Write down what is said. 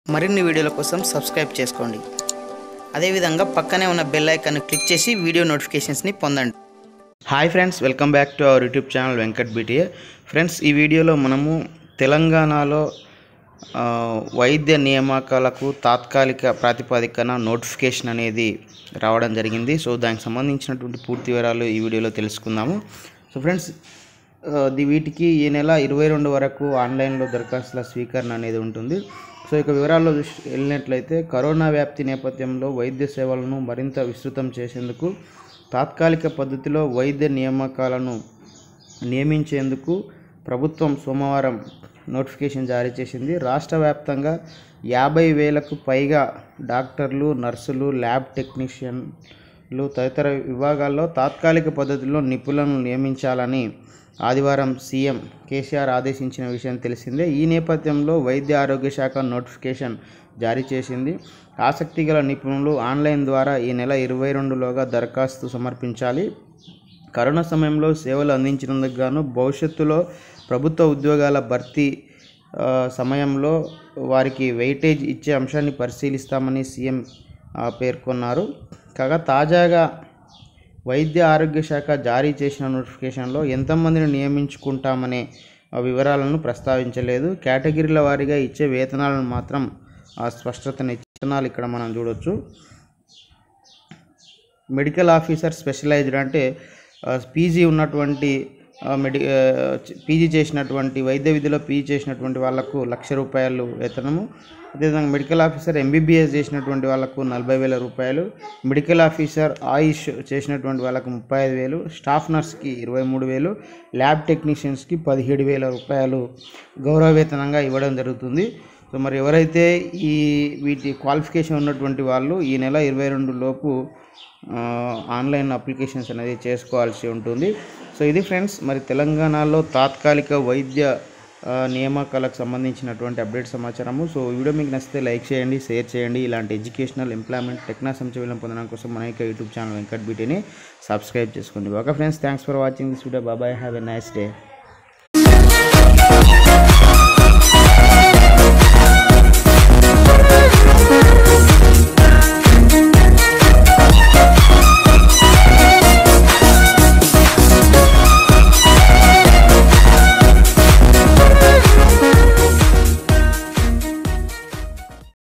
మరిన్ని వీడియోల కోసం సబ్స్క్రైబ్ చేసుకోండి అదేవిధంగా పక్కనే ఉన్న బెల్ ఐకాన్ని క్లిక్ చేసి వీడియో నోటిఫికేషన్స్ని పొందండి hi friends welcome back to our YouTube channel Venkat BTA friends ఈ వీడియోలో మనము తెలంగాణలో ఆ, వైద్య నియామకాలకు తాత్కాలిక ప్రాతిపదికన నోటిఫికేషన్ అనేది రావడం జరిగింది సో దానికి సంబంధించినటువంటి పూర్తి వివరాలు ఈ వీడియోలో తెలుసుకుందాము సో ఫ్రెండ్స్ ఆ, ది వీటికి ఈ నెల ఇరవై రెండు వరకు ఆన్లైన్లో దరఖాస్తుల స్వీకరణ అనేది ఉంటుంది సో ఇక వివరాల్లో చూసి వెళ్ళినట్లయితే కరోనా వ్యాప్తి నేపథ్యంలో వైద్య సేవలను మరింత విస్తృతం చేసేందుకు తాత్కాలిక పద్ధతిలో వైద్య నియామకాలను నియమించేందుకు ప్రభుత్వం సోమవారం నోటిఫికేషన్ జారీ చేసింది రాష్ట్ర వ్యాప్తంగా యాభై వేలకు పైగా డాక్టర్లు నర్సులు ల్యాబ్ టెక్నీషియన్లు తదితర విభాగాల్లో తాత్కాలిక పద్ధతిలో నిపుణులను నియమించాలని ఆదివారం సీఎం కేసీఆర్ ఆదేశించిన విషయం తెలిసిందే ఈ నేపథ్యంలో వైద్య ఆరోగ్య శాఖ నోటిఫికేషన్ జారీ చేసింది ఆసక్తి గల నిపుణులు ఆన్లైన్ ద్వారా ఈ నెల ఇరవై రెండులోగా దరఖాస్తు సమర్పించాలి కరోనా సమయంలో సేవలు అందించినందుకు గాను భవిష్యత్తులో ప్రభుత్వ ఉద్యోగాల భర్తీ ఆ, సమయంలో వారికి వెయిటేజ్ ఇచ్చే అంశాన్ని పరిశీలిస్తామని సీఎం ఆ, పేర్కొన్నారు కాగా తాజాగా వైద్య ఆరోగ్య శాఖ జారీ చేసిన నోటిఫికేషన్లో ఎంతమందిని నియమించుకుంటామనే ఆ, వివరాలను ప్రస్తావించలేదు కేటగిరీల వారీగా ఇచ్చే వేతనాలను మాత్రం ఆ స్పష్టతనిచ్చినాలు ఇక్కడ మనం చూడొచ్చు మెడికల్ ఆఫీసర్ స్పెషలైజ్డ్ అంటే పీజీ ఉన్నటువంటి ఆ, మెడి పీజీ చేసినటువంటి వైద్య విధిలో పీజీ చేసినటువంటి వాళ్ళకు లక్ష రూపాయలు వేతనము అదేవిధంగా మెడికల్ ఆఫీసర్ ఎంబీబీఎస్ చేసినటువంటి వాళ్ళకు నలభై వేల రూపాయలు మెడికల్ ఆఫీసర్ ఆయుష్ చేసినటువంటి వాళ్ళకు ముప్పై ఐదు వేలు స్టాఫ్ నర్స్కి ఇరవై మూడు వేలు ల్యాబ్ టెక్నీషియన్స్కి పదిహేడు వేల రూపాయలు గౌరవ వేతనంగా ఇవ్వడం జరుగుతుంది సో మరి ఎవరైతే ఈ వీటి క్వాలిఫికేషన్ ఉన్నటువంటి వాళ్ళు ఈ నెల ఇరవై రెండు లోపు ఆ, ఆన్లైన్ అప్లికేషన్స్ అనేది చేసుకోవాల్సి ఉంటుంది సో ఇది ఫ్రెండ్స్ మరి తెలంగాణలో తాత్కాలిక వైద్య ఆ, నియామకాలకు సంబంధించినటువంటి అప్డేట్ సమాచారము సో ఈ వీడియో మీకు నచ్చితే లైక్ చేయండి షేర్ చేయండి ఇలాంటి ఎడ్యుకేషనల్ ఎంప్లాయ్మెంట్ టెక్నా సంచలనం పొందడం కోసం మన యొక్క యూట్యూబ్ ఛానల్ వెంకట్ బీటీని సబ్స్క్రైబ్ చేసుకోండి okay friends thanks for watching this video బాబాయ్ హ్యావ్ ఎ నైస్ డే